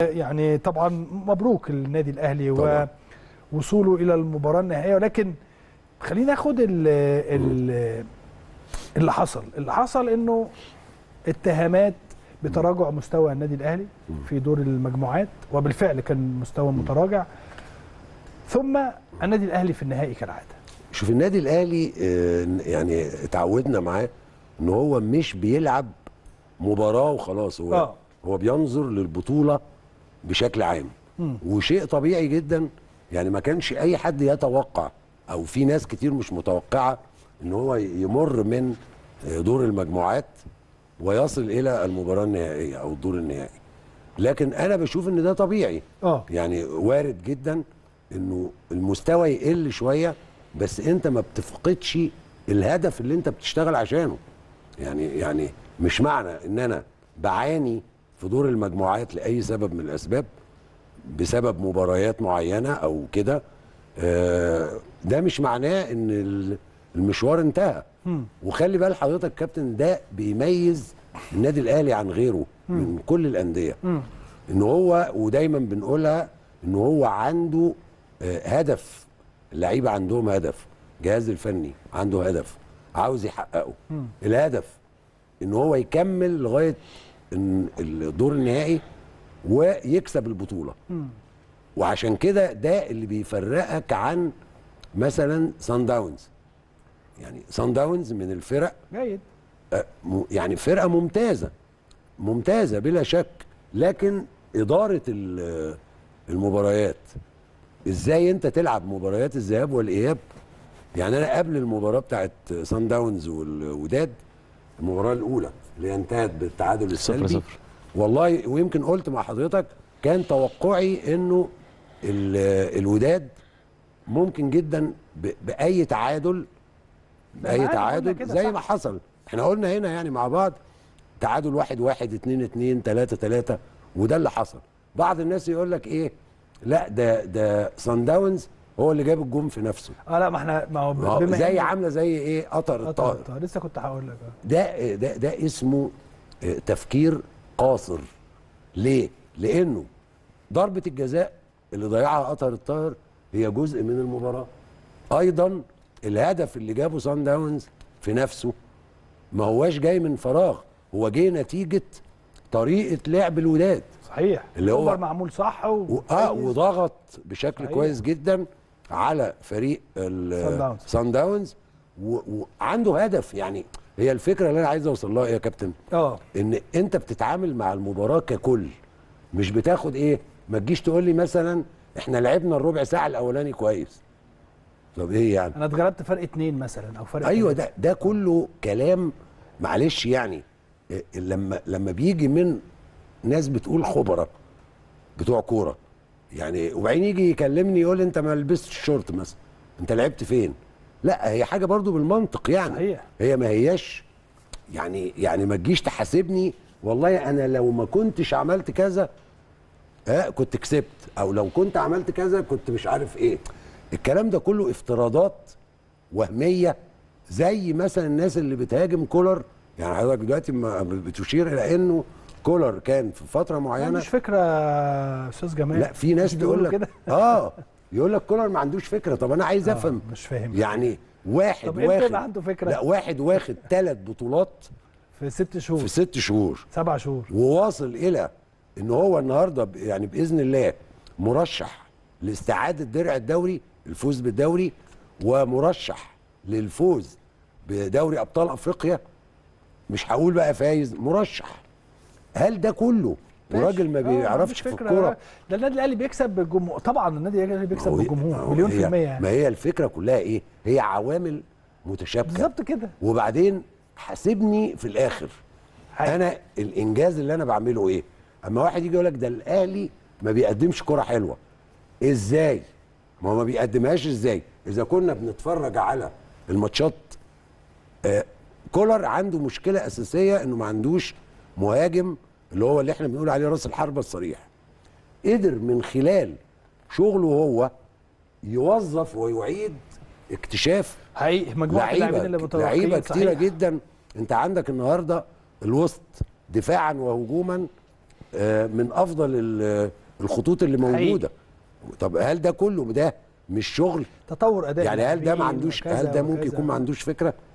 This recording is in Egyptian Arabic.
يعني طبعا مبروك النادي الاهلي طبعاً. ووصوله الى المباراه النهائيه ولكن خلينا ناخد ال ال اللي حصل اللي حصل انه اتهامات بتراجع مستوى النادي الاهلي في دور المجموعات وبالفعل كان مستوى متراجع ثم النادي الاهلي في النهائي كالعاده شوف النادي الاهلي آه، يعني اتعودنا معاه ان هو مش بيلعب مباراه وخلاص هو آه. هو بينظر للبطوله بشكل عام مم. وشيء طبيعي جدا يعني ما كانش اي حد يتوقع او في ناس كتير مش متوقعه ان هو يمر من آه، دور المجموعات ويصل الى المباراه النهائيه او الدور النهائي لكن انا بشوف ان ده طبيعي اه يعني وارد جدا انه المستوى يقل شويه بس انت ما بتفقدش الهدف اللي انت بتشتغل عشانه يعني يعني مش معنى ان انا بعاني في دور المجموعات لاي سبب من الاسباب بسبب مباريات معينه او كده آه، ده مش معناه ان ال- المشوار انتهى مم. وخلي بال حضرتك كابتن ده بيميز النادي الاهلي عن غيره من كل الانديه مم. ان هو ودايما بنقولها ان هو عنده آه، هدف اللعيبه عندهم هدف الجهاز الفني عنده هدف عاوز يحققه مم. الهدف ان هو يكمل لغايه إن الدور النهائي ويكسب البطوله مم. وعشان كده ده اللي بيفرقك عن مثلا سان داونز يعني سان داونز من الفرق جيد آه، م- يعني فرقه ممتازه ممتازه بلا شك لكن اداره ال- المباريات ازاي انت تلعب مباريات الذهاب والاياب يعني انا قبل المباراه بتاعت سان داونز والوداد المباراه الاولى اللي انتهت بالتعادل السلبي صفر. والله ويمكن قلت مع حضرتك كان توقعي انه ال- الوداد ممكن جدا ب- باي تعادل باي معانا قلنا تعادل كده زي صح. ما حصل احنا قلنا هنا يعني مع بعض تعادل واحد واحد اتنين اتنين تلاتة تلاتة وده اللي حصل بعض الناس يقول لك ايه لا ده ده سان داونز هو اللي جاب الجون في نفسه اه لا ما احنا ما هو ما هو بما زي إن- عامله زي ايه قطر آه، الطائر طبعاً، طبعاً. لسه كنت هقول لك آه. ده ده ده اسمه آه، تفكير قاصر ليه؟ لانه ضربه الجزاء اللي ضيعها قطر الطاهر هي جزء من المباراه ايضا الهدف اللي جابه سان داونز في نفسه ما هواش جاي من فراغ هو جه نتيجه طريقه لعب الوداد صحيح اللي هو- الأوفر معمول صح و... و- اه وضغط بشكل صحيح. كويس جدا على فريق ال- سان داونز. سان داونز و- وعنده هدف يعني هي الفكره اللي انا عايز اوصل لها إيه يا كابتن اه ان انت بتتعامل مع المباراه ككل مش بتاخد ايه ما تجيش تقول لي مثلا احنا لعبنا الربع ساعه الاولاني كويس طب ايه يعني انا اتغلبت فرق اتنين مثلا او فرق ايوه تلاتة. ده ده كله كلام معلش يعني إيه، لما لما بيجي من ناس بتقول خبراء بتوع كوره يعني وبعدين يجي يكلمني يقول لي انت ما لبستش الشورت مثلا انت لعبت فين لا هي حاجه برضو بالمنطق يعني صحيح. هي ما هياش يعني يعني ما تجيش تحاسبني والله انا لو ما كنتش عملت كذا ها كنت كسبت او لو كنت عملت كذا كنت مش عارف ايه الكلام ده كله افتراضات وهميه زي مثلا الناس اللي بتهاجم كولر يعني حضرتك دلوقتي ما بتشير الى انه كولر كان في فتره ما معينه عندوش فكره يا استاذ جمال لا في ناس مش تقول بيقولوا لك كده اه يقول لك كولر ما عندوش فكره طب انا عايز آه، افهم مش فاهم يعني واحد طب امتى واخد يبقى عنده فكره لا واحد واخد ثلاث بطولات في ست شهور في ست شهور سبع شهور وواصل الى ان هو النهارده ب- يعني باذن الله مرشح لاستعاده درع الدوري الفوز بالدوري ومرشح للفوز بدوري ابطال افريقيا مش هقول بقى فايز مرشح هل ده كله ماشي. وراجل ما آه، بيعرفش عندوش في فكرة. الكوره ده النادي الاهلي بيكسب بالجمهور طبعا النادي الاهلي بيكسب ما هو- ما بالجمهور هو مليون هي- في المية يعني ما هي الفكره كلها ايه هي عوامل متشابكه بالظبط كده وبعدين حاسبني في الاخر حقيقي. انا الانجاز اللي انا بعمله ايه اما واحد يجي يقول لك ده الاهلي ما بيقدمش كره حلوه ازاي ما هو ما بيقدمهاش ازاي اذا كنا بنتفرج على الماتشات آه كولر عنده مشكله اساسيه انه ما عندوش مهاجم اللي هو اللي احنا بنقول عليه راس الحربه الصريح قدر من خلال شغله هو يوظف ويعيد اكتشاف حقيقي مجموعه اللاعبين اللي لعيبه متوقعين لعيبه كتيره صحيح. جدا انت عندك النهارده الوسط دفاعا وهجوما آه، من افضل ال- الخطوط اللي حقيقي. موجوده طب هل ده كله ده مش شغل تطور اداء يعني هل ده ما اللاعبين عندوش وكذا هل ده ممكن وكذا. يكون ما عندوش فكره